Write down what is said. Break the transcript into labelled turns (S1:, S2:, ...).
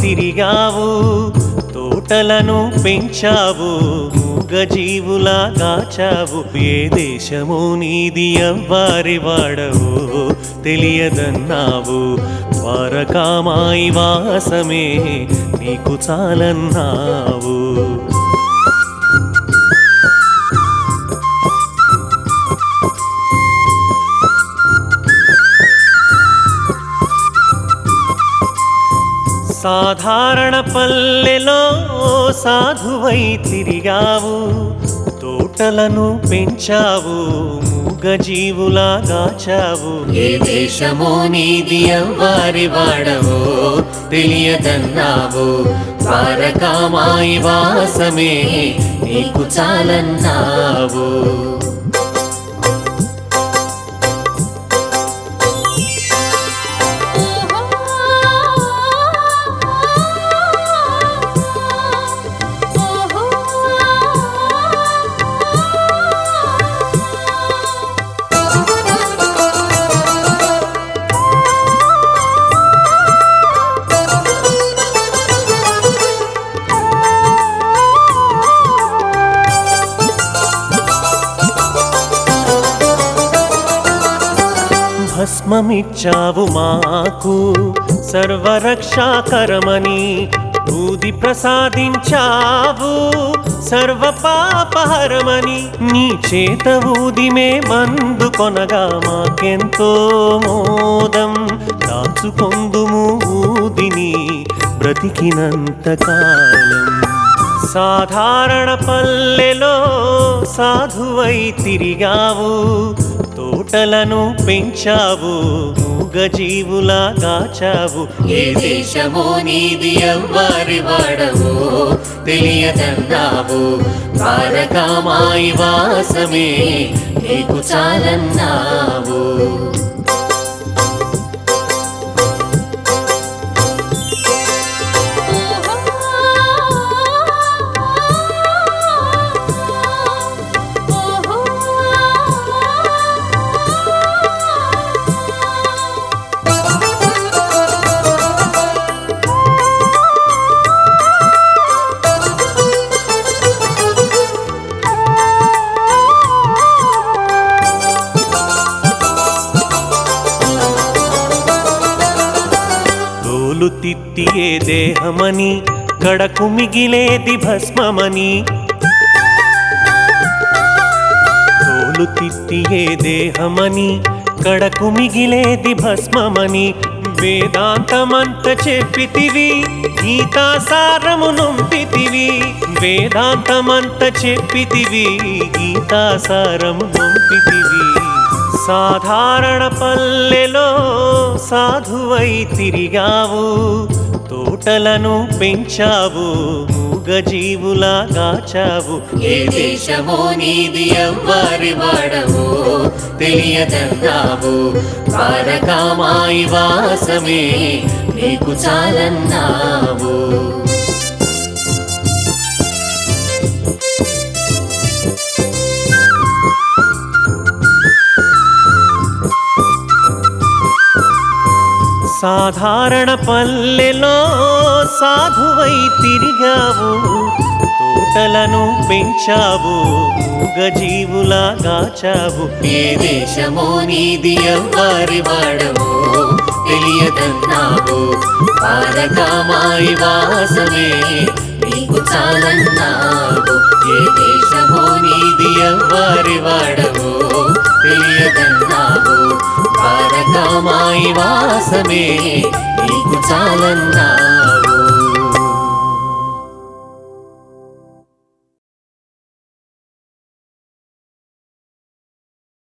S1: తిరిగావు తోటలను పెంచావు మూగజీవులా కాచావు ఏ దేశము నీది ఎవ్వారి వాడవు తెలియదన్నావు ద్వారకామాయి వాసమే నీకు చాలన్నావు సాధారణ పల్లెలో సాధువై తిరిగావు తోటలను పెంచావు మూగజీవులా గాచావు ఏ దేశమో నీది ఎవ్వారి వాడవో తెలియదన్నావు ద్వారకామాయి వాసమే నీకు చాలన్నావు భస్మమిచ్చావు మాకు సర్వరక్షాకరమని బూది ప్రసాదించావు సర్వ పాపహరమని నీ చేత ఊదిమే మందు కొనగా మాకెంతో మోదం దాచుకొందుము ఊదిని బ్రతికినంత కాలం సాధారణ పల్లెలో సాధువై తిరిగావు తోటలను పెంచావు మూగజీవులా కాచావు ఏ దేశమో నీది ఎవ్వరి వాడవు తెలియదన్నావు తారకామాయి వాసమే నీకు చాలన్నావు తోలు తిత్తియే దేహమని కడకు మిగిలేది భస్మమని తోలు తిత్తియే దేహమని కడకు మిగిలేది భస్మమని వేదాంతమంత చెప్పితివి గీతాసారము నొంపితివి వేదాంతమంత చెప్పితివి గీతాసారము నొంపితివి సాధారణ పల్లెలో సాధువై తిరిగావు తోటలను పెంచావు మూగజీవులా కాచావు ఏ దేశమో నీది ఎవ్వరి వాడవు తెలియదన్నావు తారకామాయి వాసమే నీకు చాలన్నావు సాధారణ పల్లెలో సాధువై తిరిగావు తోటలను పెంచావు మూగజీవులా గాచావు ఏ దేశమో నీది ఎవ్వరి వాడవు తెలియదన్నావు తారకామాయి వాసమే నీకు చాలన్నావు ఏ దేశమో నీది ఎవ్వరి వాడవు తెలియదన్నావు తారకామాయి వాసమే నీకు చాలన్నావు